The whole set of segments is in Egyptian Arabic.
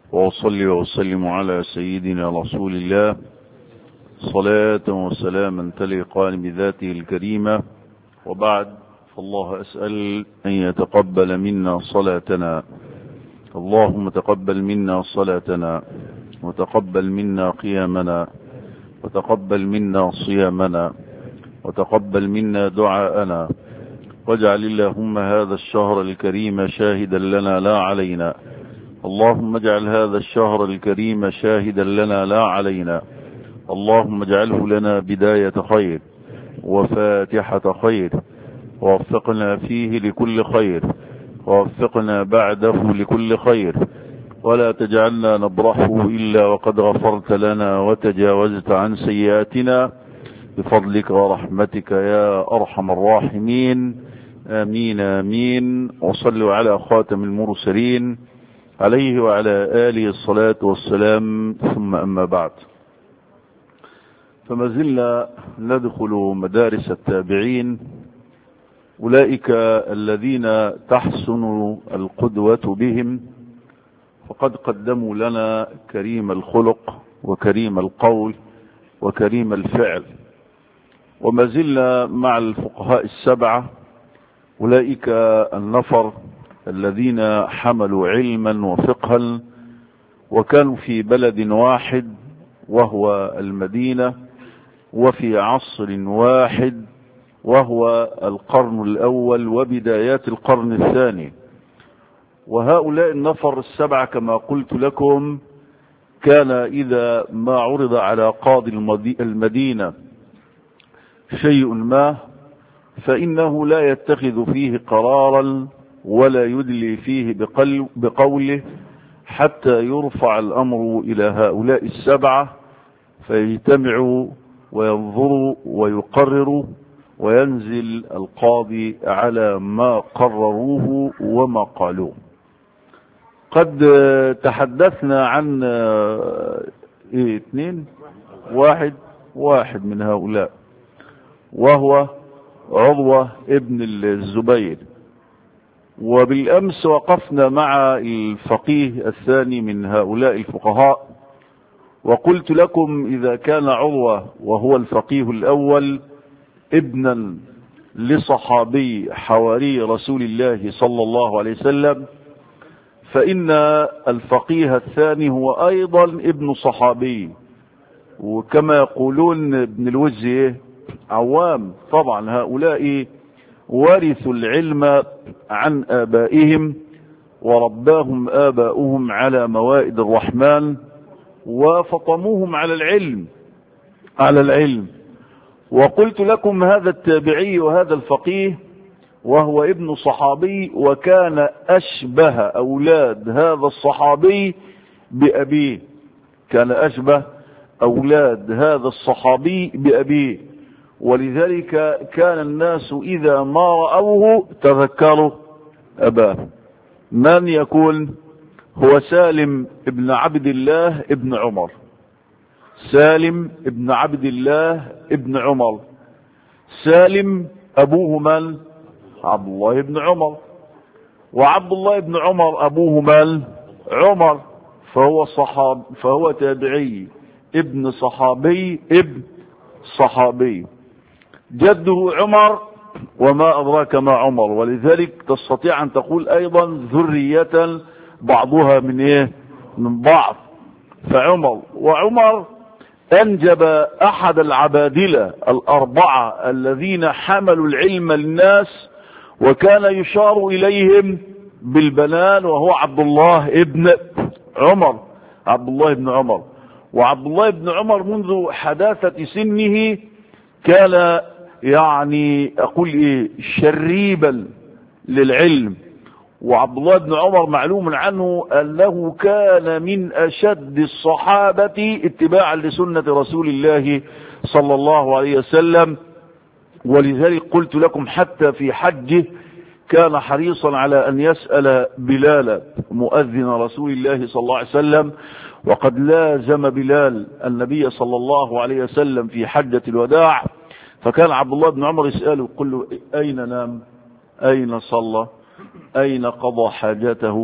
وأصلي وأسلم على سيدنا رسول الله صلاة وسلاما تليقان بذاته الكريمة وبعد فالله أسأل أن يتقبل منا صلاتنا اللهم تقبل منا صلاتنا وتقبل منا قيامنا وتقبل منا صيامنا وتقبل منا دعاءنا واجعل اللهم هذا الشهر الكريم شاهدا لنا لا علينا اللهم اجعل هذا الشهر الكريم شاهدا لنا لا علينا اللهم اجعله لنا بداية خير وفاتحة خير ووفقنا فيه لكل خير ووفقنا بعده لكل خير ولا تجعلنا نبرحه إلا وقد غفرت لنا وتجاوزت عن سيئاتنا بفضلك ورحمتك يا أرحم الراحمين آمين آمين وصلوا على خاتم المرسلين عليه وعلى آله الصلاة والسلام ثم أما بعد فما زلنا ندخل مدارس التابعين أولئك الذين تحسن القدوة بهم فقد قدموا لنا كريم الخلق وكريم القول وكريم الفعل وما زلنا مع الفقهاء السبعة أولئك النفر الذين حملوا علما وفقها وكانوا في بلد واحد وهو المدينة وفي عصر واحد وهو القرن الأول وبدايات القرن الثاني وهؤلاء النفر السبعة كما قلت لكم كان إذا ما عرض على قاضي المدينة شيء ما فإنه لا يتخذ فيه قرارا ولا يدلي فيه بقوله حتى يرفع الأمر إلى هؤلاء السبعة فيجتمعوا وينظروا ويقرروا وينزل القاضي على ما قرروه وما قالوه قد تحدثنا عن ايه اثنين واحد واحد من هؤلاء وهو عضوة ابن الزبير وبالأمس وقفنا مع الفقيه الثاني من هؤلاء الفقهاء وقلت لكم إذا كان عضوة وهو الفقيه الأول ابنا لصحابي حواري رسول الله صلى الله عليه وسلم فإن الفقيه الثاني هو أيضا ابن صحابي وكما يقولون ابن الوزي عوام طبعا هؤلاء ورثوا العلم عن آبائهم ورباهم آباؤهم على موائد الرحمن وفطموهم على العلم على العلم وقلت لكم هذا التابعي وهذا الفقيه وهو ابن صحابي وكان أشبه أولاد هذا الصحابي بأبيه كان أشبه أولاد هذا الصحابي بأبيه ولذلك كان الناس إذا ما رأوه تذكروا أباه من يكون هو سالم ابن عبد الله ابن عمر سالم ابن عبد الله ابن عمر سالم أبوه من عبد الله بن عمر وعبد الله بن عمر أبوه من عمر فهو صحاب فهو تابعي ابن صحابي ابن صحابي جده عمر وما أدراك ما عمر ولذلك تستطيع أن تقول أيضا ذرية بعضها من إيه من بعض فعمر وعمر أنجب أحد العبادلة الأربعة الذين حملوا العلم للناس وكان يشار إليهم بالبنان وهو عبد الله ابن عمر عبد الله بن عمر وعبد الله بن عمر منذ حداثة سنه كان يعني أقول إيه شريبا للعلم وعبد الله بن عمر معلوم عنه أنه كان من أشد الصحابة اتباعا لسنة رسول الله صلى الله عليه وسلم ولذلك قلت لكم حتى في حجه كان حريصا على أن يسأل بلال مؤذن رسول الله صلى الله عليه وسلم وقد لازم بلال النبي صلى الله عليه وسلم في حجة الوداع فكان عبد الله بن عمر يسأله يقول له أين نام أين صلى أين قضى حاجته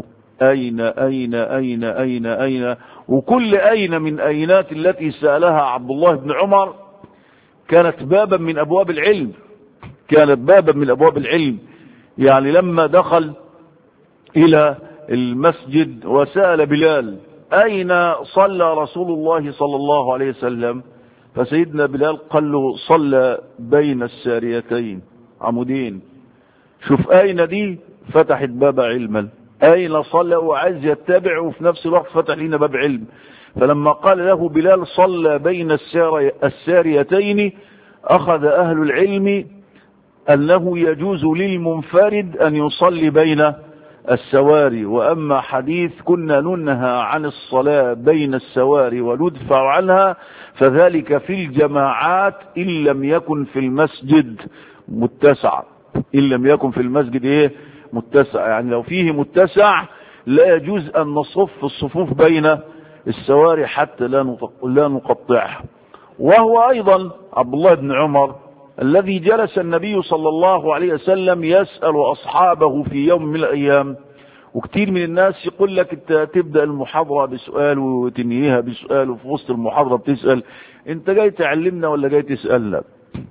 أين أين أين أين أين وكل أين من أينات التي سألها عبد الله بن عمر كانت بابا من أبواب العلم كانت بابا من أبواب العلم يعني لما دخل إلى المسجد وسأل بلال أين صلى رسول الله صلى الله عليه وسلم فسيدنا بلال قال له صلى بين الساريتين عمودين شوف أين دي فتحت باب علما أين صلى وعايز يتبع وفي نفس الوقت فتح لنا باب علم فلما قال له بلال صلى بين الساريتين أخذ أهل العلم أنه يجوز للمنفرد أن يصلي بين السواري وأما حديث كنا ننهى عن الصلاة بين السواري وندفع عنها فذلك في الجماعات إن لم يكن في المسجد متسع إن لم يكن في المسجد إيه متسع يعني لو فيه متسع لا يجوز أن نصف الصفوف بين السواري حتى لا لا نقطعها وهو أيضا عبد الله بن عمر الذي جلس النبي صلى الله عليه وسلم يسأل أصحابه في يوم من الأيام وكتير من الناس يقول لك انت تبدأ المحاضرة بسؤال وتنهيها بسؤال وفي وسط المحاضرة بتسأل انت جاي تعلمنا ولا جاي تسألنا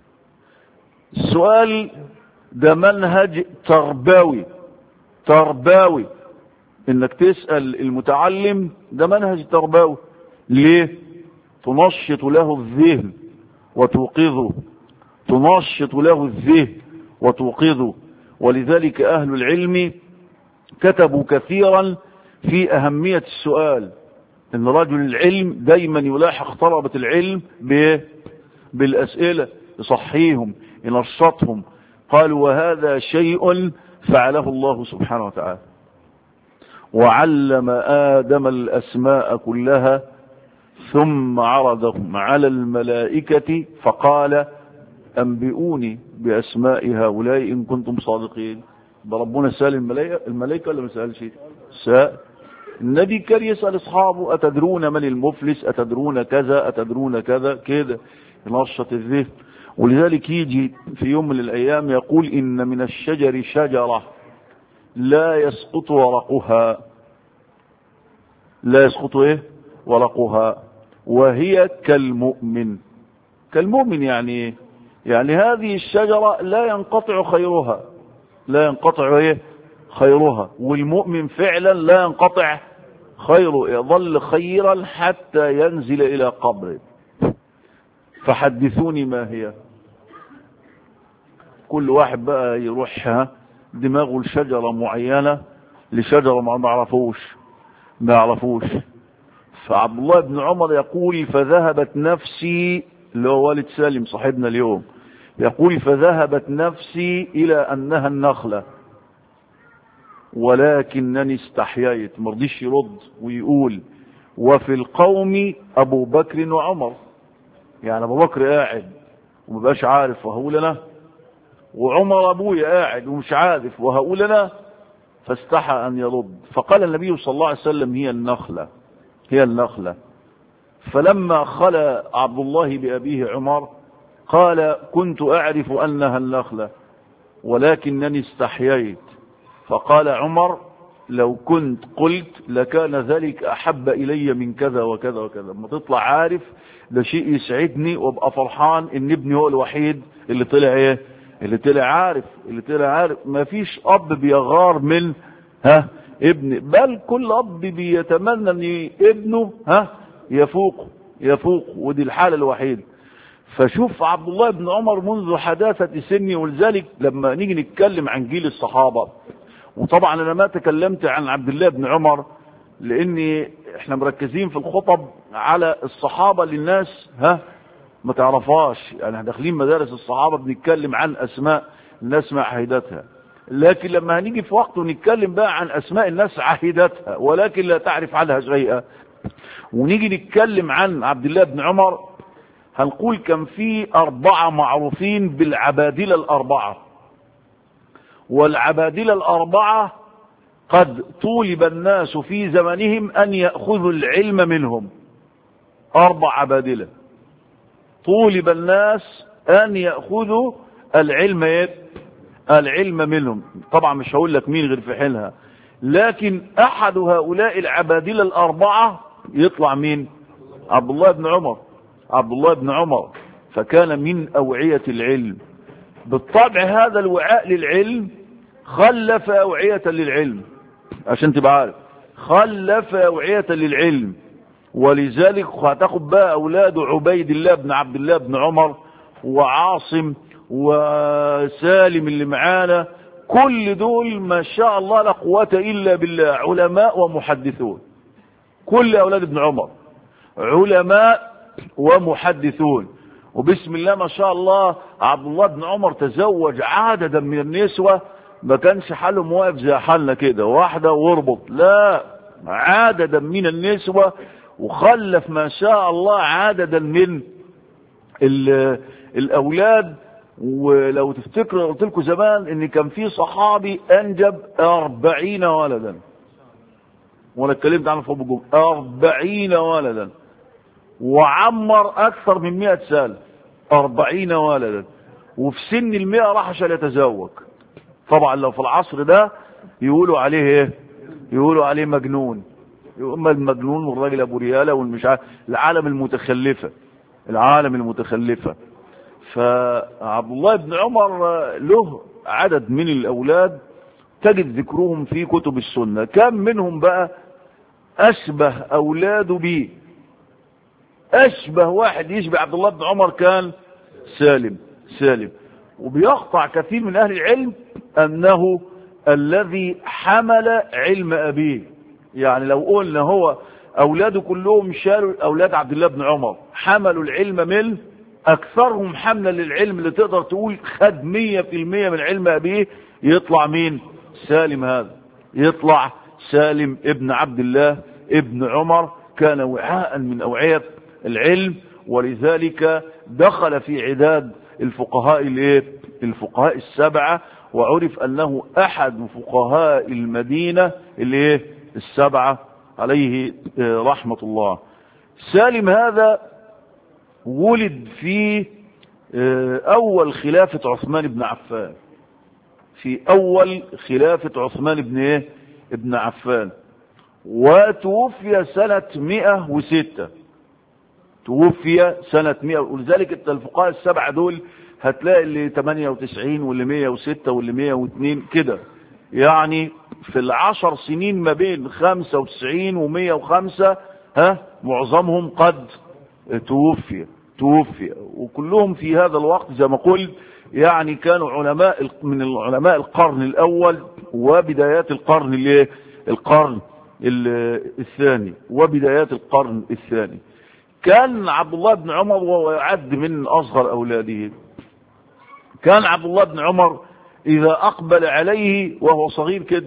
السؤال ده منهج تربوي تربوي انك تسأل المتعلم ده منهج تربوي ليه تنشط له الذهن وتوقظه تنشط له الذهن وتوقظه ولذلك أهل العلم كتبوا كثيرا في أهمية السؤال إن رجل العلم دايما يلاحق طلبة العلم بالأسئلة يصحيهم ينشطهم قالوا وهذا شيء فعله الله سبحانه وتعالى وعلم آدم الأسماء كلها ثم عرضهم على الملائكة فقال أنبئوني بأسماء هؤلاء إن كنتم صادقين بربنا سأل الملائكة, الملائكة ولا ما سألش سأل النبي كان يسأل أصحابه أتدرون من المفلس أتدرون كذا أتدرون كذا كده ينشط الذهن ولذلك يجي في يوم من الأيام يقول إن من الشجر شجرة لا يسقط ورقها لا يسقط إيه ورقها وهي كالمؤمن كالمؤمن يعني إيه يعني هذه الشجرة لا ينقطع خيرها لا ينقطع ايه خيرها والمؤمن فعلا لا ينقطع خيره يظل خيرا حتى ينزل الى قبره فحدثوني ما هي كل واحد بقى يروح دماغه لشجرة معينة لشجرة ما نعرفوش ما يعرفوش فعبد الله بن عمر يقول فذهبت نفسي اللي هو والد سالم صاحبنا اليوم يقول فذهبت نفسي إلى أنها النخلة ولكنني استحييت مرضيش يرد ويقول وفي القوم أبو بكر وعمر يعني أبو بكر قاعد ومبقاش عارف وهقول أنا وعمر أبويا قاعد ومش عارف وهقول أنا فاستحى أن يرد فقال النبي صلى الله عليه وسلم هي النخلة هي النخلة فلما خلى عبد الله بأبيه عمر قال كنت أعرف أنها النخلة ولكنني استحييت فقال عمر لو كنت قلت لكان ذلك أحب إلي من كذا وكذا وكذا ما تطلع عارف ده شيء يسعدني وابقى فرحان ان ابني هو الوحيد اللي طلع ايه اللي طلع عارف اللي طلع عارف ما فيش اب بيغار من ها ابن بل كل اب بيتمنى ان ابنه ها يفوق يفوق ودي الحالة الوحيدة فشوف عبد الله بن عمر منذ حداثة سني ولذلك لما نيجي نتكلم عن جيل الصحابة وطبعا انا ما تكلمت عن عبد الله بن عمر لاني احنا مركزين في الخطب على الصحابة اللي الناس ها ما تعرفهاش يعني داخلين مدارس الصحابة بنتكلم عن اسماء الناس ما عهدتها لكن لما هنيجي في وقت ونتكلم بقى عن اسماء الناس عهدتها ولكن لا تعرف عنها شيئا ونيجي نتكلم عن عبد الله بن عمر هنقول كان في أربعة معروفين بالعبادلة الأربعة والعبادلة الأربعة قد طولب الناس في زمنهم أن يأخذوا العلم منهم أربع عبادلة طولب الناس أن يأخذوا العلم العلم منهم طبعا مش هقول لك مين غير في حينها لكن احد هؤلاء العبادلة الاربعة يطلع مين عبد الله بن عمر عبد الله بن عمر فكان من اوعية العلم بالطبع هذا الوعاء للعلم خلف اوعية للعلم عشان تبقى عارف خلف اوعية للعلم ولذلك هتاخد بقى اولاد عبيد الله بن عبد الله بن عمر وعاصم وسالم اللي معانا كل دول ما شاء الله لا قوة الا بالله علماء ومحدثون كل اولاد ابن عمر علماء ومحدثون وبسم الله ما شاء الله عبد الله بن عمر تزوج عددا من النسوة ما كانش حالهم واقف زي حالنا كده واحدة واربط لا عددا من النسوة وخلف ما شاء الله عددا من الاولاد ولو تفتكروا قلت لكم زمان ان كان في صحابي انجب أربعين ولدا وانا اتكلمت عنه في ابو جمعه أربعين ولدا وعمر اكثر من مئة سنه أربعين ولدا وفي سن المئة راح عشان يتزوج طبعا لو في العصر ده يقولوا عليه ايه يقولوا عليه مجنون اما المجنون والراجل ابو رياله والمش عارف العالم المتخلفه العالم المتخلفه فعبد الله بن عمر له عدد من الاولاد تجد ذكرهم في كتب السنه كم منهم بقى اشبه اولاده بيه اشبه واحد يشبه عبد الله بن عمر كان سالم سالم وبيقطع كثير من اهل العلم انه الذي حمل علم ابيه يعني لو قلنا هو اولاده كلهم شالوا اولاد عبد الله بن عمر حملوا العلم من اكثرهم حملا للعلم اللي تقدر تقول خد مية في المية من علم ابيه يطلع مين سالم هذا يطلع سالم ابن عبد الله ابن عمر كان وعاء من اوعية العلم ولذلك دخل في عداد الفقهاء الايه الفقهاء السبعة وعرف انه احد فقهاء المدينة الايه السبعة عليه رحمة الله سالم هذا ولد في اول خلافة عثمان بن عفان في اول خلافة عثمان بن ايه ابن عفان وتوفي سنة 106 توفي سنة 100 ولذلك الفقهاء السبعة دول هتلاقي اللي 98 واللي 106 واللي 102 كده يعني في العشر سنين ما بين 95 و105 ها معظمهم قد توفي توفي وكلهم في هذا الوقت زي ما قلت يعني كانوا علماء من العلماء القرن الاول وبدايات القرن الايه القرن الثاني وبدايات القرن الثاني كان عبد الله بن عمر وهو يعد من اصغر اولاده كان عبد الله بن عمر اذا اقبل عليه وهو صغير كده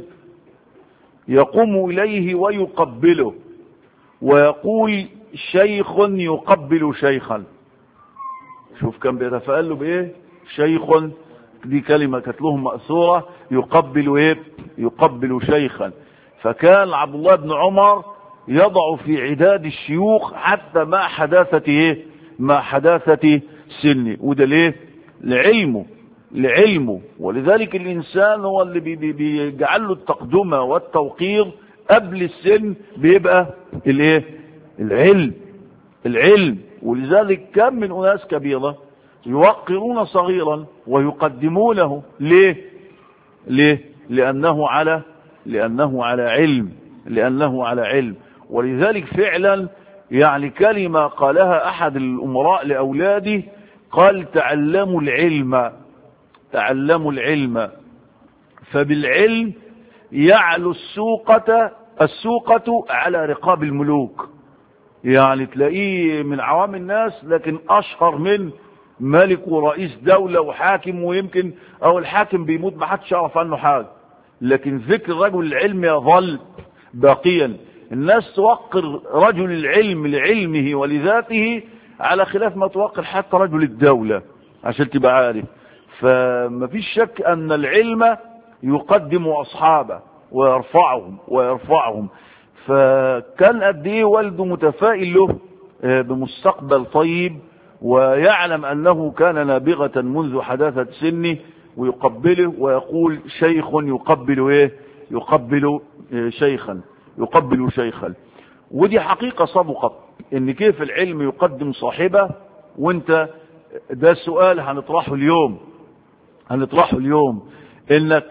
يقوم اليه ويقبله ويقول شيخ يقبل شيخا شوف كان بيتفائل له بايه شيخ دي كلمة كانت لهم مأثورة يقبل ايه يقبل شيخا فكان عبد الله بن عمر يضع في عداد الشيوخ حتى مع حداثة ايه مع حداثة سنه وده ليه لعلمه لعلمه ولذلك الانسان هو اللي بي بي بيجعل له التقدمة والتوقير قبل السن بيبقى الايه العلم العلم ولذلك كم من اناس كبيرة يوقرون صغيرا ويقدمونه ليه ليه لانه على لانه على علم لانه على علم ولذلك فعلا يعني كلمة قالها احد الامراء لاولاده قال تعلموا العلم تعلموا العلم فبالعلم يعلو السوقة السوقة على رقاب الملوك يعني تلاقيه من عوام الناس لكن اشهر من ملك ورئيس دولة وحاكم ويمكن او الحاكم بيموت ما حدش يعرف عنه حاجة لكن ذكر رجل العلم يظل باقيا الناس توقر رجل العلم لعلمه ولذاته على خلاف ما توقر حتى رجل الدولة عشان تبقى عارف فما فيش شك ان العلم يقدم اصحابه ويرفعهم ويرفعهم فكان قد ايه والده متفائل له بمستقبل طيب ويعلم انه كان نابغة منذ حداثة سنه ويقبله ويقول شيخ يقبل ايه يقبل شيخا يقبل شيخا ودي حقيقة صدقت ان كيف العلم يقدم صاحبه وانت ده السؤال هنطرحه اليوم هنطرحه اليوم انك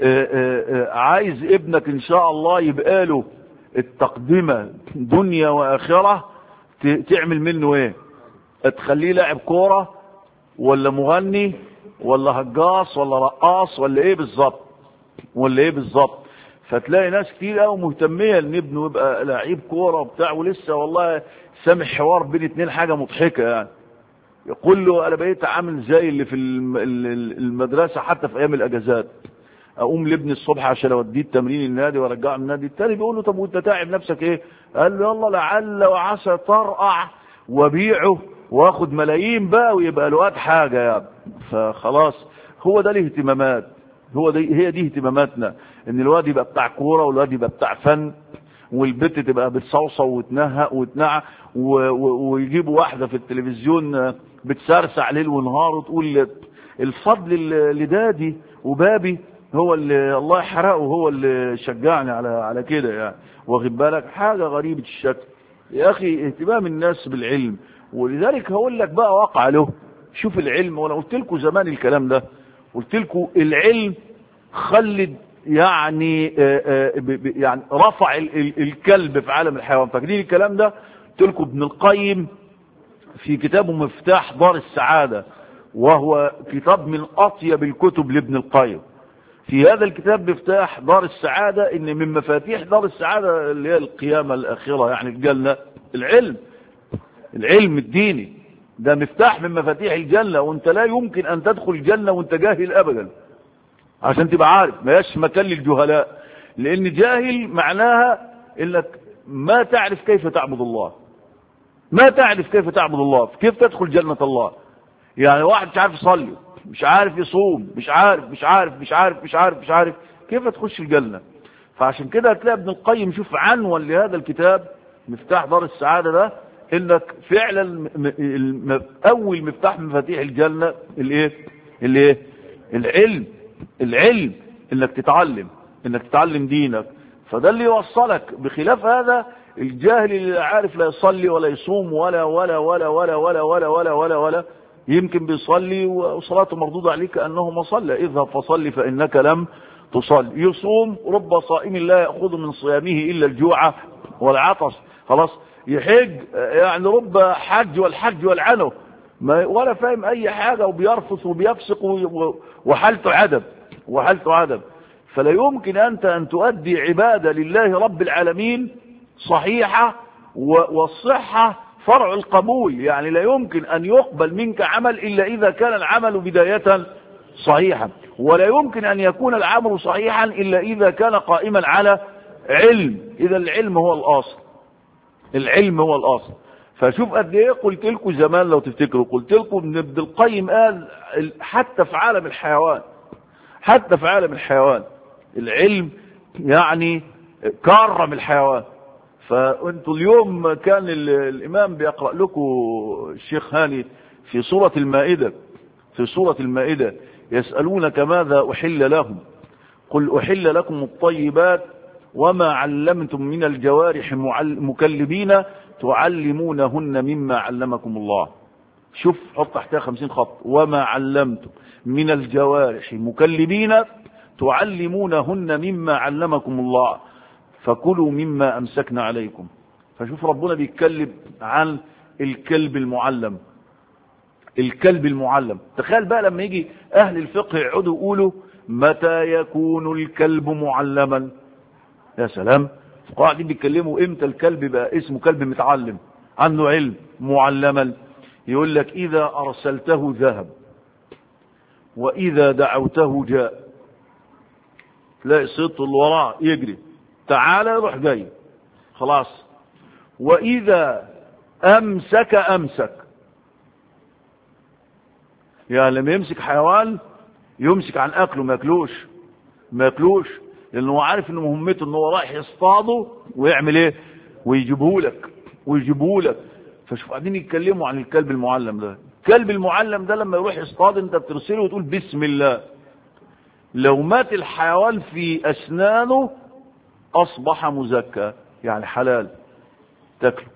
عايز ابنك ان شاء الله يبقى له التقدمة دنيا واخرة تعمل منه ايه تخليه لاعب كورة ولا مغني ولا هجاص ولا رقاص ولا ايه بالظبط ولا ايه بالظبط فتلاقي ناس كتير قوي مهتميه ان ابنه يبقى لعيب كوره وبتاع ولسه والله سامع حوار بين اتنين حاجه مضحكه يعني يقول له انا بقيت عامل زي اللي في المدرسه حتى في ايام الاجازات اقوم لابني الصبح عشان اوديه التمرين النادي وارجعه من النادي التاني بيقول له طب وانت تعب نفسك ايه قال له يلا لعل وعسى ترقع وبيعه واخد ملايين بقى ويبقى الواد حاجه يا ابني فخلاص هو ده الاهتمامات هو دي هي دي اهتماماتنا ان الواد يبقى بتاع كوره والواد يبقى بتاع فن والبنت تبقى بتصوصو وتنهق وتنع ويجيبوا واحده في التلفزيون بتسرسع ليل ونهار وتقول الفضل لدادي وبابي هو اللي الله يحرقه هو اللي شجعني على على كده يعني واخد بالك حاجه غريبه الشكل يا اخي اهتمام الناس بالعلم ولذلك هقول لك بقى واقع له شوف العلم وانا قلت لكم زمان الكلام ده قلت لكم العلم خلد يعني آآ آآ يعني رفع الكلب في عالم الحيوان فاكرين الكلام ده قلت لكم ابن القيم في كتابه مفتاح دار السعادة وهو كتاب من أطيب الكتب لابن القيم في هذا الكتاب مفتاح دار السعادة ان من مفاتيح دار السعادة اللي هي القيامة الأخيرة يعني الجنة العلم العلم الديني ده مفتاح من مفاتيح الجنة وانت لا يمكن ان تدخل الجنة وانت جاهل ابدا عشان تبقى عارف ما ياش مكان للجهلاء لان جاهل معناها انك ما تعرف كيف تعبد الله ما تعرف كيف تعبد الله كيف تدخل جنة الله يعني واحد مش عارف يصلي مش عارف يصوم مش عارف مش عارف مش عارف مش عارف مش عارف كيف تخش الجنة فعشان كده هتلاقي ابن القيم شوف عنوان لهذا الكتاب مفتاح دار السعادة ده انك فعلا اول مفتاح من مفاتيح الجنة الايه الايه العلم العلم انك تتعلم انك تتعلم دينك فده اللي يوصلك بخلاف هذا الجاهل اللي لا عارف لا يصلي ولا يصوم ولا ولا ولا ولا ولا ولا ولا ولا ولا يمكن بيصلي وصلاته مردودة عليه كأنه ما صلى اذهب فصلي فإنك لم تصلي يصوم رب صائم لا يأخذ من صيامه إلا الجوع والعطش خلاص يحج يعني رب حج والحج والعنه ما ولا فاهم أي حاجة وبيرفث وبيفسق وحالته عدم وحالته عدم فلا يمكن أنت أن تؤدي عبادة لله رب العالمين صحيحة والصحة فرع القبول يعني لا يمكن أن يقبل منك عمل إلا إذا كان العمل بداية صحيحا ولا يمكن أن يكون العمل صحيحا إلا إذا كان قائما على علم إذا العلم هو الأصل العلم هو الأصل فشوف قد ايه قلت لكم زمان لو تفتكروا قلت لكم ان ابن القيم قال حتى في عالم الحيوان حتى في عالم الحيوان العلم يعني كرم الحيوان فانتوا اليوم كان الامام بيقرأ لكم الشيخ هاني في سورة المائدة في سورة المائدة يسألونك ماذا أحل لهم قل أحل لكم الطيبات وما علمتم من الجوارح مكلبين تعلمونهن مما علمكم الله شوف حط تحتها خمسين خط وما علمتم من الجوارح مكلبين تعلمونهن مما علمكم الله فكلوا مما أمسكنا عليكم فشوف ربنا بيتكلم عن الكلب المعلم الكلب المعلم تخيل بقى لما يجي أهل الفقه يقعدوا يقولوا متى يكون الكلب معلما يا سلام قاعدين بيتكلموا امتى الكلب بقى اسمه كلب متعلم عنده علم معلما يقول لك إذا أرسلته ذهب وإذا دعوته جاء تلاقي الصوت اللي وراه يجري تعالى يروح جاي خلاص وإذا أمسك أمسك يعني لما يمسك حيوان يمسك عن أكله ما ياكلوش ما ياكلوش لأنه هو عارف إن مهمته إن هو رايح يصطاده ويعمل إيه ويجيبه لك ويجيبه لك فشوف قاعدين يتكلموا عن الكلب المعلم ده الكلب المعلم ده لما يروح يصطاد انت بترسله وتقول بسم الله لو مات الحيوان في أسنانه اصبح مزكى يعني حلال تاكله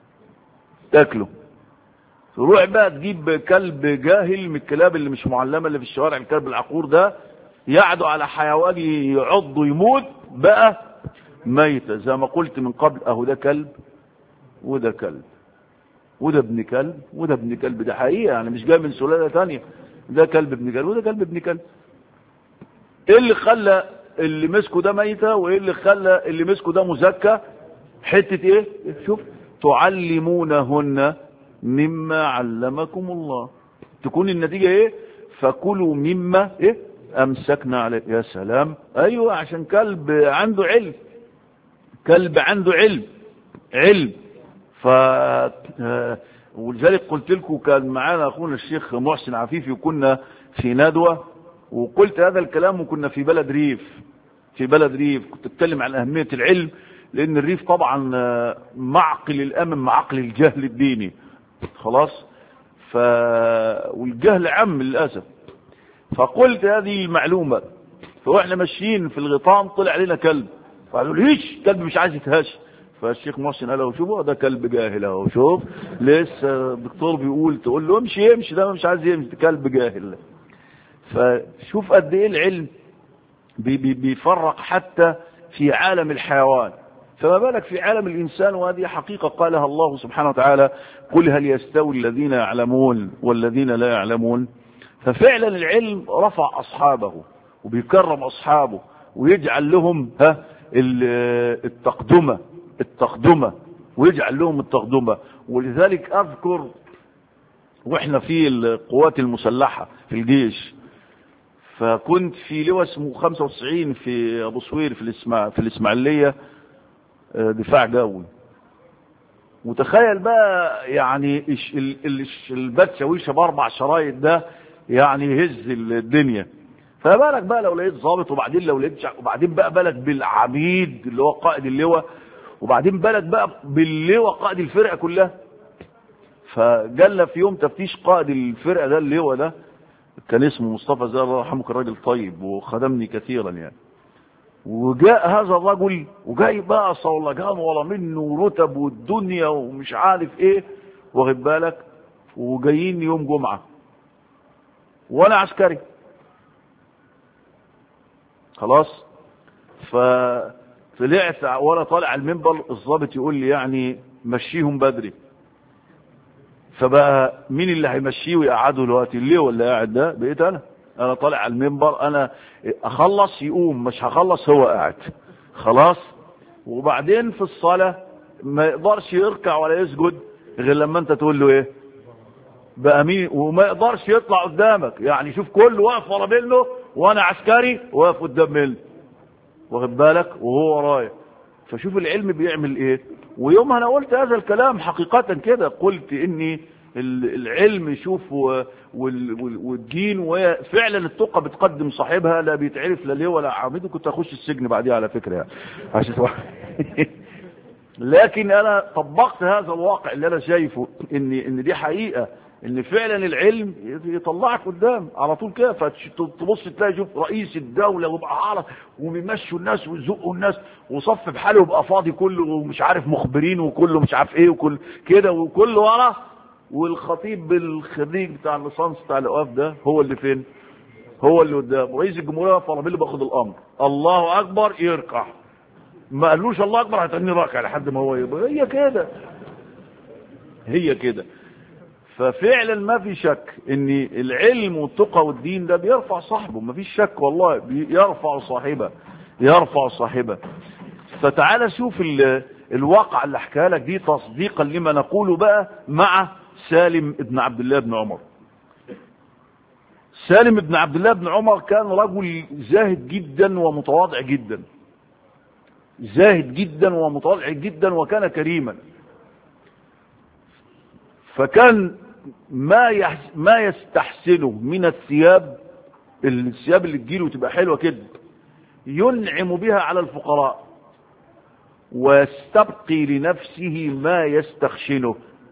تاكله تروح بقى تجيب كلب جاهل من الكلاب اللي مش معلمه اللي في الشوارع الكلب العقور ده يعدو على حيوان يعض ويموت بقى ميتة زي ما قلت من قبل اهو ده كلب وده كلب وده ابن كلب وده ابن كلب ده حقيقة يعني مش جاي من سلالة تانية ده كلب ابن كلب وده كلب ابن كلب ايه اللي خلى اللي مسكه ده ميتة وايه اللي خلى اللي مسكه ده مزكى حتة ايه شوف تعلمونهن مما علمكم الله تكون النتيجة ايه فكلوا مما ايه امسكنا عليه يا سلام ايوه عشان كلب عنده علم كلب عنده علم علم ف ولذلك قلت لكم كان معانا اخونا الشيخ محسن عفيفي وكنا في ندوه وقلت هذا الكلام وكنا في بلد ريف في بلد ريف كنت اتكلم عن اهميه العلم لان الريف طبعا معقل الامن معقل الجهل الديني خلاص ف والجهل عم للاسف فقلت هذه المعلومه فاحنا ماشيين في الغيطان طلع علينا كلب فقالوا لي هيش كلب مش عايز يتهاش فالشيخ محسن قال له شوفوا ده كلب جاهل اهو شوف لسه الدكتور بيقول تقول له امشي امشي ده مش عايز يمشي ده كلب جاهل فشوف قد ايه العلم بي بي بيفرق حتى في عالم الحيوان فما بالك في عالم الإنسان وهذه حقيقة قالها الله سبحانه وتعالى قل هل يستوي الذين يعلمون والذين لا يعلمون ففعلا العلم رفع أصحابه وبيكرم أصحابه ويجعل لهم ها التقدمة التقدمة ويجعل لهم التقدمة ولذلك أذكر وإحنا في القوات المسلحة في الجيش فكنت في لواء اسمه 95 في أبو صوير في الإسماع في الإسماعيلية دفاع جوي وتخيل بقى يعني البات شاويشه باربع شرايط ده يعني يهز الدنيا فما بالك بقى لو لقيت ظابط وبعدين لو لقيت شع... وبعدين بقى بالك بالعميد اللي هو قائد اللواء وبعدين بالك بقى باللواء قائد الفرقه كلها فجالنا في يوم تفتيش قائد الفرقه ده اللواء ده كان اسمه مصطفى زي الله يرحمه كان راجل طيب وخدمني كثيرا يعني وجاء هذا الرجل وجاي بقى صولجان ورا منه رتب والدنيا ومش عارف ايه واخد بالك وجايين يوم جمعه وانا عسكري خلاص فطلعت وانا طالع على المنبر الضابط يقول لي يعني مشيهم بدري فبقى مين اللي هيمشيه ويقعده دلوقتي اللي ولا قاعد ده بقيت انا انا طالع على المنبر انا اخلص يقوم مش هخلص هو قاعد خلاص وبعدين في الصلاة ما يقدرش يركع ولا يسجد غير لما انت تقول له ايه بقى مين وما يقدرش يطلع قدامك يعني شوف كله واقف ورا منه وانا عسكري واقف قدام منه واخد بالك وهو ورايا فشوف العلم بيعمل ايه ويومها انا قلت هذا الكلام حقيقة كده قلت اني العلم شوف والدين وفعلا التقى بتقدم صاحبها لا بيتعرف لا ليه ولا عامده كنت اخش السجن بعديها على فكره يعني عشان لكن انا طبقت هذا الواقع اللي انا شايفه ان ان دي حقيقه ان فعلا العلم يطلعك قدام على طول كده فتبص تلاقي شوف رئيس الدوله ويبقى عارف وبيمشوا الناس ويزقوا الناس وصف بحاله ويبقى فاضي كله ومش عارف مخبرين وكله مش عارف ايه وكل كده وكله ورا والخطيب بالخريج بتاع الليسانس بتاع الاوقاف ده هو اللي فين هو اللي قدام رئيس الجمهوريه فراميل اللي باخد الامر الله اكبر يركع ما قالوش الله اكبر هتني راكع لحد ما هو يبقى هي كده هي كده ففعلا ما في شك ان العلم والتقى والدين ده بيرفع صاحبه ما فيش شك والله يرفع صاحبه يرفع صاحبه فتعالى شوف الواقع اللي حكاها لك دي تصديقا لما نقوله بقى مع سالم ابن عبد الله بن عمر سالم ابن عبد الله بن عمر كان رجل زاهد جدا ومتواضع جدا زاهد جدا ومتواضع جدا وكان كريما فكان ما يحس ما يستحسنه من الثياب الثياب اللي تجيله تبقى حلوه كده ينعم بها على الفقراء ويستبقي لنفسه ما يستخشنه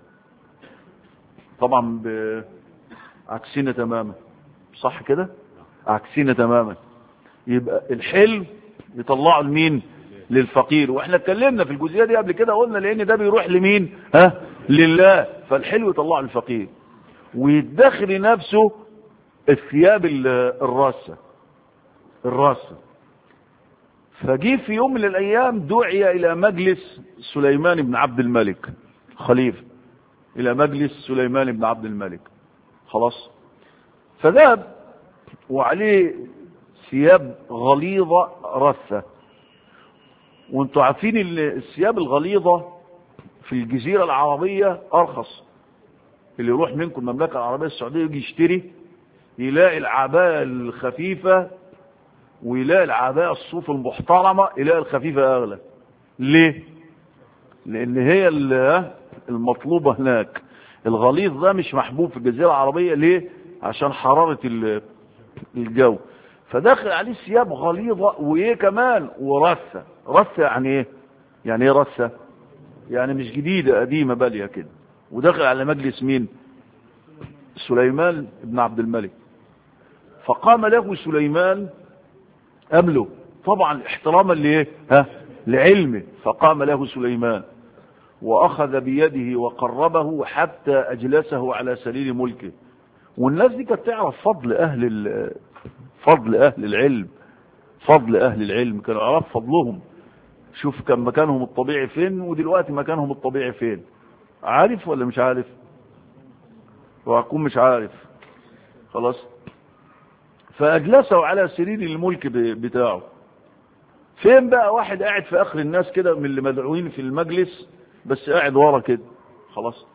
طبعا عكسنا تماما صح كده عكسنا تماما يبقى الحلم يطلعه لمين للفقير واحنا اتكلمنا في الجزئيه دي قبل كده قلنا لان ده بيروح لمين ها لله فالحلو يطلعه للفقير ويدخر لنفسه الثياب الراسه الراسه فجي في يوم من الايام دعي الى مجلس سليمان بن عبد الملك خليفه الى مجلس سليمان بن عبد الملك خلاص فذهب وعليه ثياب غليظة رثة وانتوا عارفين الثياب الغليظة في الجزيرة العربية أرخص اللي يروح منكم المملكة العربية السعودية يجي يشتري يلاقي العباءة الخفيفة ويلاقي العباءة الصوف المحترمة يلاقي الخفيفة أغلى ليه؟ لأن هي المطلوبة هناك الغليظ ده مش محبوب في الجزيرة العربية ليه؟ عشان حرارة الجو فداخل عليه ثياب غليظة وايه كمان ورثة رثة يعني ايه يعني ايه رثة يعني مش جديدة قديمة بالية كده وداخل على مجلس مين سليمان بن عبد الملك فقام له سليمان قبله طبعا احتراما لايه ها لعلمه فقام له سليمان واخذ بيده وقربه حتى اجلسه على سرير ملكه والناس دي كانت تعرف فضل اهل فضل اهل العلم فضل اهل العلم كانوا يعرف فضلهم شوف كان مكانهم الطبيعي فين ودلوقتي مكانهم الطبيعي فين عارف ولا مش عارف وهكون مش عارف خلاص فاجلسه على سرير الملك بتاعه فين بقى واحد قاعد في اخر الناس كده من اللي مدعوين في المجلس بس قاعد ورا كده خلاص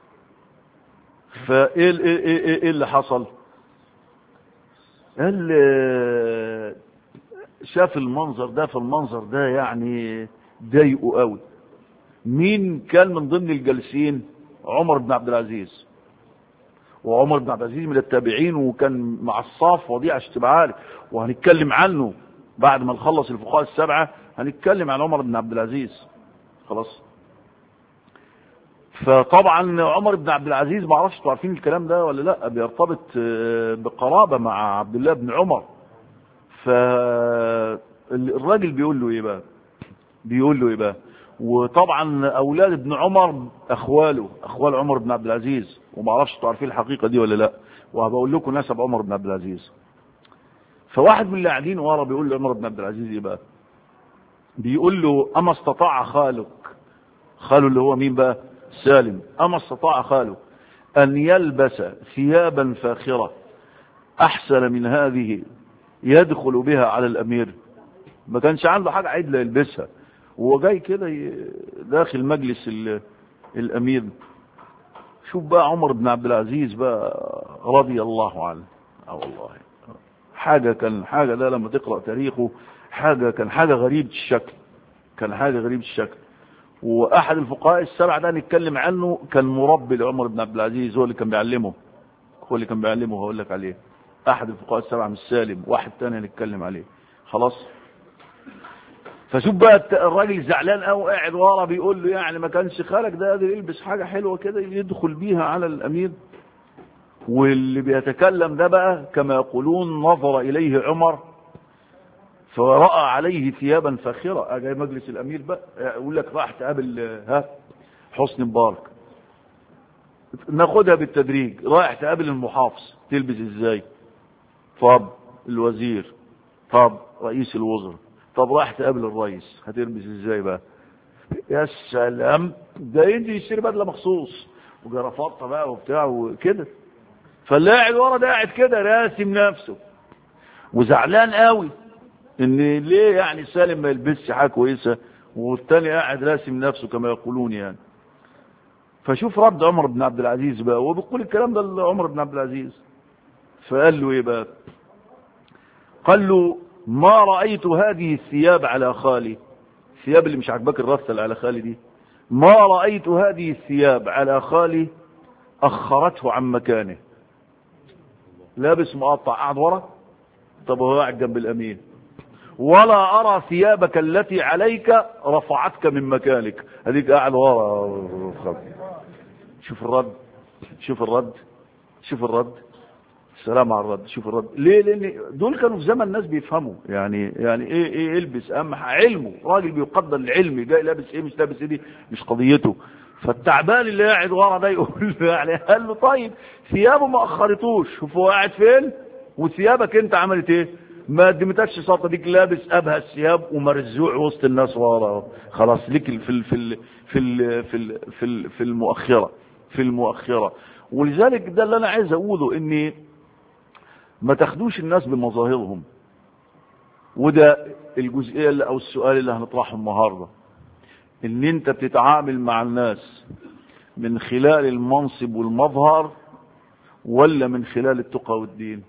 فايه ال- ايه ايه ايه اللي حصل قال شاف المنظر ده فالمنظر ده يعني ضايقه قوي مين كان من ضمن الجالسين عمر بن عبد العزيز وعمر بن عبد العزيز من التابعين وكان مع الصاف وضيع عشان تبقى عارف وهنتكلم عنه بعد ما نخلص الفقهاء السبعه هنتكلم عن عمر بن عبد العزيز خلاص فطبعا عمر بن عبد العزيز ما اعرفش انتوا عارفين الكلام ده ولا لا بيرتبط آه، بقرابه مع عبد الله بن عمر فالراجل بيقول له ايه بقى بيقول له ايه بقى وطبعا اولاد ابن عمر اخواله اخوال عمر بن عبد العزيز وما اعرفش انتوا عارفين الحقيقه دي ولا لا وهبقول لكم نسب عمر بن عبد العزيز فواحد من اللي قاعدين ورا بيقول لعمر بن عبد العزيز ايه بقى بيقول له اما استطاع خالك خاله اللي هو مين بقى سالم اما استطاع خاله ان يلبس ثيابا فاخره احسن من هذه يدخل بها على الامير ما كانش عنده حاجه عدله يلبسها وهو جاي كده ي- داخل مجلس ال- الامير شوف بقى عمر بن عبد العزيز بقى رضي الله عنه اه والله حاجه كان حاجه ده لما تقرا تاريخه حاجه كان حاجه غريبه الشكل كان حاجه غريبه الشكل واحد الفقهاء السبعه ده نتكلم عنه كان مربي لعمر بن عبد العزيز هو اللي كان بيعلمه هو اللي كان بيعلمه هقول لك عليه احد الفقهاء السبعه مش سالم واحد تاني هنتكلم عليه خلاص فشوف بقى الت- الراجل زعلان قوي قاعد ورا بيقول له يعني ما كانش خالك ده قادر يلبس حاجه حلوه كده يدخل بيها على الامير واللي بيتكلم ده بقى كما يقولون نظر اليه عمر فراى عليه ثيابا فاخره جاي مجلس الامير بقى يقول لك راح تقابل ها حسني مبارك ناخدها بالتدريج رايح تقابل المحافظ تلبس ازاي طب الوزير طب رئيس الوزراء طب رايح تقابل الرئيس هتلبس ازاي بقى يا سلام ده ينزل يشتري بدله مخصوص وجرافطه بقى وبتاع وكده فاللي قاعد ورا ده قاعد كده راسم نفسه وزعلان قوي ان ليه يعني سالم ما يلبسش حاجه كويسه والتاني قاعد راسم نفسه كما يقولون يعني فشوف رد عمر بن عبد العزيز بقى هو بيقول الكلام ده لعمر بن عبد العزيز فقال له ايه بقى قال له ما رأيت هذه الثياب على خالي الثياب اللي مش عاجباك الرثة اللي على خالي دي ما رأيت هذه الثياب على خالي أخرته عن مكانه لابس مقطع قاعد ورا طب هو قاعد جنب الأمين ولا أرى ثيابك التي عليك رفعتك من مكانك هذيك قاعد ورا شوف الرد شوف الرد شوف الرد السلام على الرد شوف الرد ليه لان دول كانوا في زمن الناس بيفهموا يعني يعني ايه ايه البس اهم علمه راجل بيقدر العلم جاي لابس ايه مش لابس ايه دي مش قضيته فالتعبان اللي قاعد ورا ده يقول له يعني قال له طيب ثيابه ما اخرتوش شوف هو قاعد فين وثيابك انت عملت ايه ما قدمتكش سلطه ديك لابس ابهى الثياب ومرزوع وسط الناس ورا خلاص ليك في ال في ال في ال في ال في, ال في المؤخره في المؤخره ولذلك ده اللي انا عايز اقوله ان ما تاخدوش الناس بمظاهرهم وده الجزئيه اللي او السؤال اللي هنطرحه النهارده ان انت بتتعامل مع الناس من خلال المنصب والمظهر ولا من خلال التقى والدين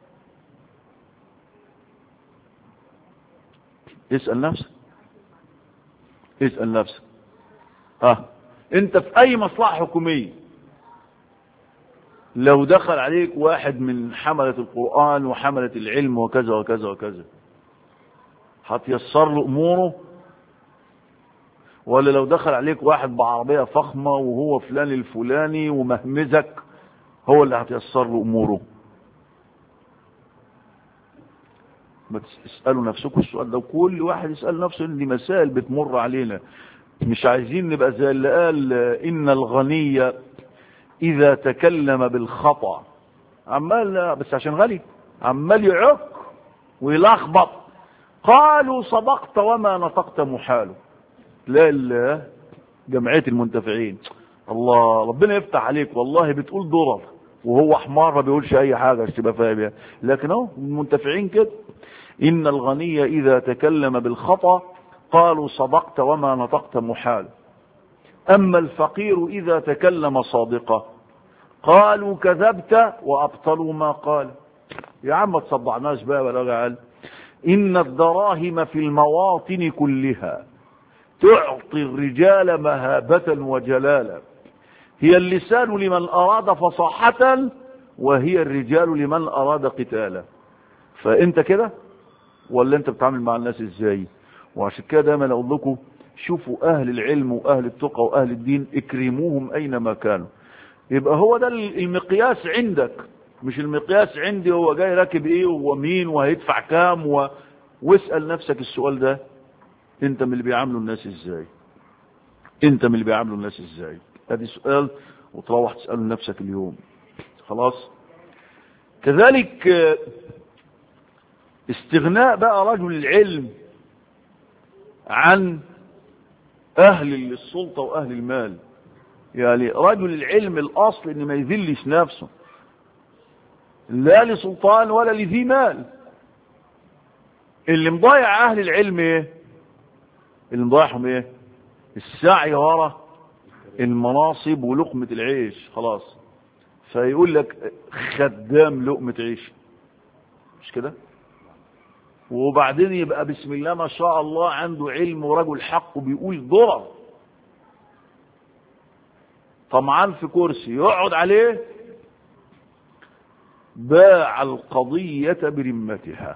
اسأل نفسك اسأل نفسك ها انت في اي مصلحة حكومية لو دخل عليك واحد من حملة القرآن وحملة العلم وكذا وكذا وكذا هتيسر له اموره ولا لو دخل عليك واحد بعربية فخمة وهو فلان الفلاني ومهمزك هو اللي هتيسر له اموره ما تسألوا نفسكم السؤال ده وكل واحد يسأل نفسه ان دي مسائل بتمر علينا مش عايزين نبقى زي اللي قال ان الغني اذا تكلم بالخطأ عمال بس عشان غني عمال يعك ويلخبط قالوا صدقت وما نطقت محاله لا جمعية المنتفعين الله ربنا يفتح عليك والله بتقول ضرر وهو حمار ما بيقولش اي حاجة عشان تبقى فاهم يعني لكن اهو المنتفعين كده ان الغني اذا تكلم بالخطأ قالوا صدقت وما نطقت محال اما الفقير اذا تكلم صادقا قالوا كذبت وابطلوا ما قال يا عم ما تصدعناش بقى ولا قال ان الدراهم في المواطن كلها تعطي الرجال مهابة وجلالا هي اللسان لمن أراد فصاحة وهي الرجال لمن أراد قتالا فأنت كده ولا أنت بتعامل مع الناس إزاي وعشان كده دايما أقول لكم شوفوا أهل العلم وأهل التقى وأهل الدين اكرموهم أينما كانوا يبقى هو ده المقياس عندك مش المقياس عندي هو جاي راكب ايه وهو مين وهيدفع كام و... واسأل نفسك السؤال ده انت من اللي بيعاملوا الناس ازاي انت من اللي بيعاملوا الناس ازاي ادي سؤال وتروح تسأله لنفسك اليوم خلاص كذلك استغناء بقى رجل العلم عن اهل السلطة واهل المال يعني رجل العلم الاصل ان ما يذلش نفسه لا لسلطان ولا لذي مال اللي مضيع اهل العلم ايه اللي مضيعهم ايه السعي ورا المناصب ولقمة العيش خلاص فيقول لك خدام لقمة عيش مش كده وبعدين يبقى بسم الله ما شاء الله عنده علم ورجل حق وبيقول ضرر طمعان في كرسي يقعد عليه باع القضية برمتها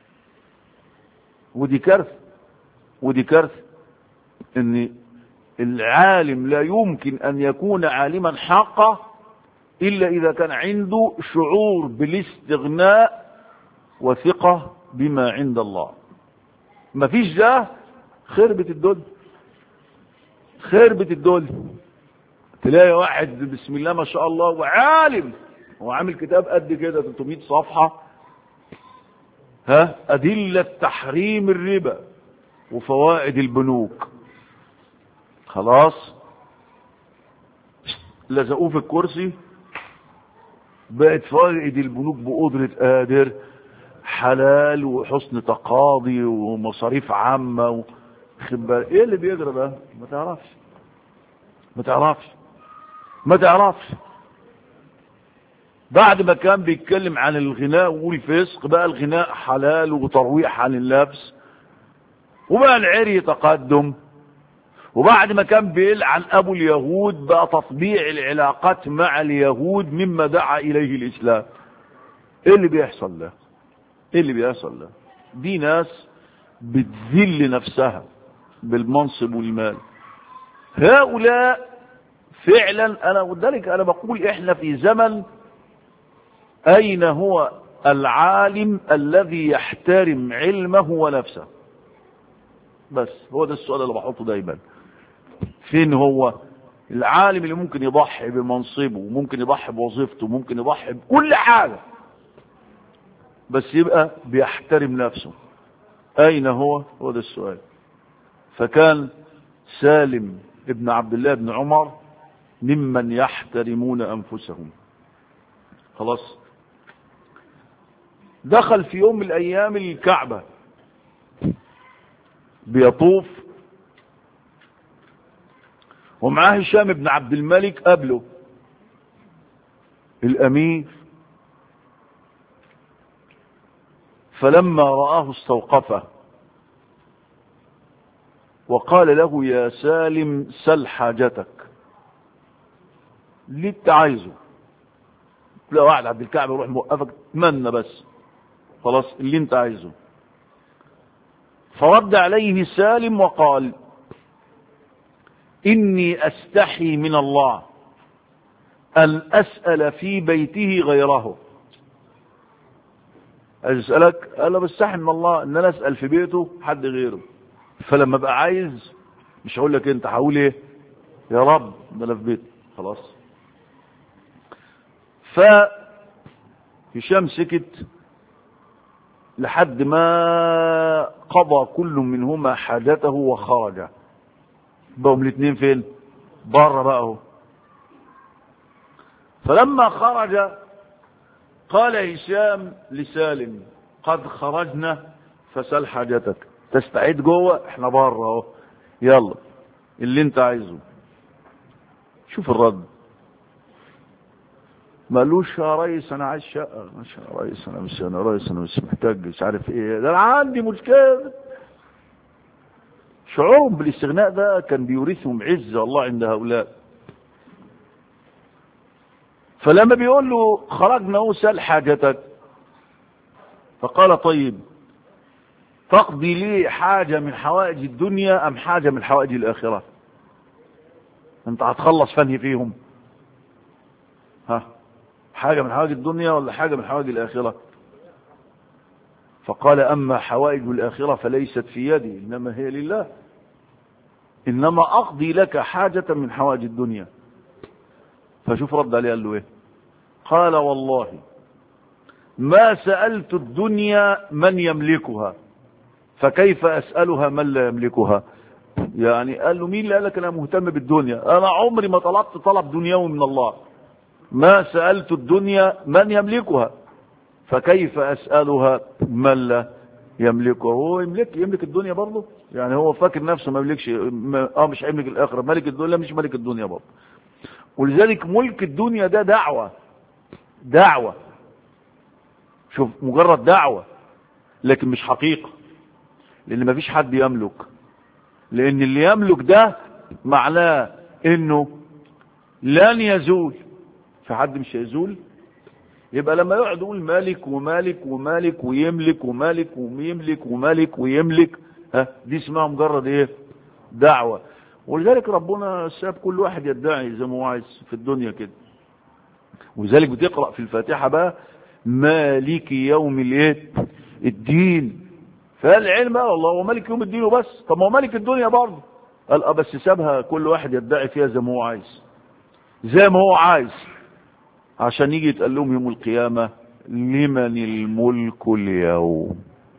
ودي كارثة ودي كارثة ان العالم لا يمكن ان يكون عالما حقا الا اذا كان عنده شعور بالاستغناء وثقة بما عند الله ما فيش ده خربت الدنيا خربت الدنيا تلاقي واحد بسم الله ما شاء الله وعالم هو عامل كتاب قد كده 300 صفحة ها أدلة تحريم الربا وفوائد البنوك خلاص لزقوه في الكرسي بقت فوائد البنوك بقدرة قادر حلال وحسن تقاضي ومصاريف عامة و... خبار ايه اللي بيجرى ده ما تعرفش ما تعرفش ما تعرفش بعد ما كان بيتكلم عن الغناء والفسق بقى الغناء حلال وترويح عن اللبس وبقى العري تقدم وبعد ما كان بيلعن ابو اليهود بقى تطبيع العلاقات مع اليهود مما دعا اليه الاسلام ايه اللي بيحصل ده ايه اللي بيحصل ده دي ناس بتذل نفسها بالمنصب والمال هؤلاء فعلا انا ولذلك انا بقول احنا في زمن أين هو العالم الذي يحترم علمه ونفسه بس هو ده السؤال اللي بحطه دايما فين هو العالم اللي ممكن يضحي بمنصبه وممكن يضحي بوظيفته وممكن يضحي بكل حاجة بس يبقى بيحترم نفسه أين هو هو ده السؤال فكان سالم ابن عبد الله بن عمر ممن يحترمون أنفسهم خلاص دخل في يوم من الأيام الكعبة بيطوف ومعاه هشام بن عبد الملك قبله الأمير فلما رآه استوقفه وقال له يا سالم سل حاجتك اللي انت عايزه لا واحد عبد الكعبة يروح موقفك تمنى بس خلاص اللي انت عايزه فرد عليه سالم وقال إني أستحي من الله أن أسأل في بيته غيره أسألك قال له بستحي من الله أن أنا أسأل في بيته حد غيره فلما بقى عايز مش هقول لك أنت هقول إيه يا رب ده أنا في بيتي خلاص فهشام سكت لحد ما قضى كل منهما حاجته وخرج بقوا الاثنين فين بره بقى اهو فلما خرج قال هشام لسالم قد خرجنا فسل حاجتك تستعيد جوه احنا بره اهو يلا اللي انت عايزه شوف الرد ما قالوش يا ريس انا عايز شقه مش يا ريس انا مش انا ريس انا مش محتاج مش عارف ايه ده انا عندي مشكله شعورهم بالاستغناء ده كان بيورثهم عزه الله عند هؤلاء فلما بيقول له خرجنا وسال حاجتك فقال طيب تقضي لي حاجة من حوائج الدنيا أم حاجة من حوائج الآخرة أنت هتخلص فني فيهم ها حاجة من حوائج الدنيا ولا حاجة من حوائج الآخرة فقال أما حوائج الآخرة فليست في يدي إنما هي لله إنما أقضي لك حاجة من حوائج الدنيا فشوف رد عليه قال له إيه قال والله ما سألت الدنيا من يملكها فكيف أسألها من لا يملكها يعني قال له مين اللي قال لك أنا مهتم بالدنيا أنا عمري ما طلبت طلب دنيوي من الله ما سألت الدنيا من يملكها فكيف أسألها من لا يملكها هو يملك يملك الدنيا برضه يعني هو فاكر نفسه ما يملكش ما اه مش هيملك الآخرة ملك الدنيا مش ملك الدنيا برضه ولذلك ملك الدنيا ده دعوة دعوة شوف مجرد دعوة لكن مش حقيقة لأن مفيش حد يملك لأن اللي يملك ده معناه إنه لن يزول في حد مش هيزول يبقى لما يقعد يقول مالك ومالك ومالك ويملك ومالك ويملك ومالك ويملك ها دي اسمها مجرد ايه دعوة ولذلك ربنا ساب كل واحد يدعي زي ما هو عايز في الدنيا كده ولذلك بتقرأ في الفاتحة بقى مالك يوم الايه الدين فالعلم بقى والله هو مالك يوم الدين وبس طب ما هو مالك الدنيا برضه قال اه بس سابها كل واحد يدعي فيها زي ما هو عايز زي ما هو عايز عشان يجي يتقال لهم يوم القيامة لمن الملك اليوم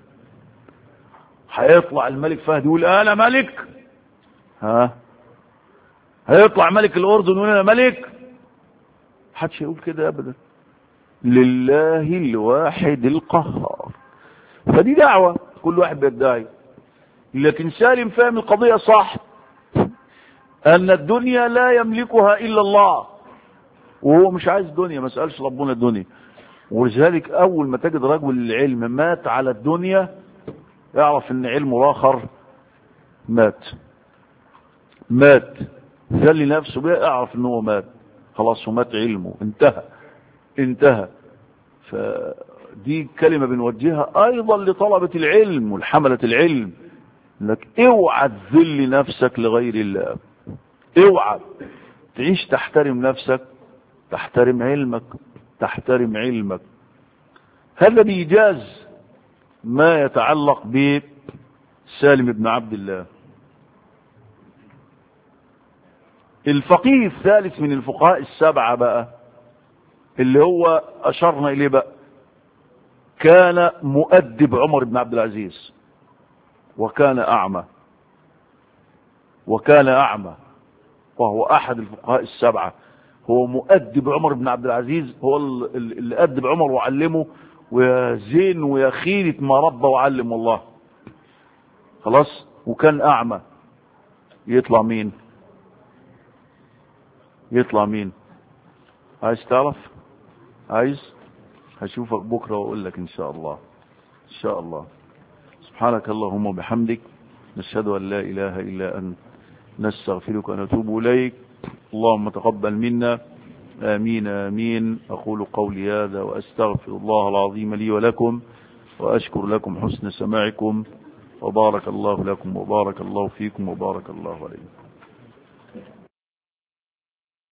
هيطلع الملك فهد يقول انا ملك ها هيطلع ملك الاردن يقول انا ملك محدش يقول كده ابدا لله الواحد القهار فدي دعوة كل واحد بيدعي لكن سالم فاهم القضية صح ان الدنيا لا يملكها الا الله وهو مش عايز دنيا ما سألش ربنا الدنيا ولذلك اول ما تجد رجل العلم مات على الدنيا اعرف ان علمه اخر مات مات ذل نفسه بيه اعرف ان هو مات خلاص ومات علمه انتهى انتهى فدي كلمة بنوجهها ايضا لطلبة العلم والحملة العلم انك اوعى تذل نفسك لغير الله اوعى تعيش تحترم نفسك تحترم علمك تحترم علمك هذا بإيجاز ما يتعلق بسالم بن عبد الله الفقيه الثالث من الفقهاء السبعة بقى اللي هو أشرنا إليه بقى كان مؤدب عمر بن عبد العزيز وكان أعمى وكان أعمى وهو أحد الفقهاء السبعة هو مؤدب عمر بن عبد العزيز هو اللي أدب عمر وعلمه ويا زين ويا خيرة ما ربى وعلم والله خلاص وكان أعمى يطلع مين يطلع مين عايز تعرف عايز هشوفك بكرة واقول لك ان شاء الله ان شاء الله سبحانك اللهم وبحمدك نشهد ان لا اله الا انت نستغفرك ونتوب اليك اللهم تقبل منا امين امين اقول قولي هذا واستغفر الله العظيم لي ولكم واشكر لكم حسن سماعكم وبارك الله لكم وبارك الله فيكم وبارك الله عليكم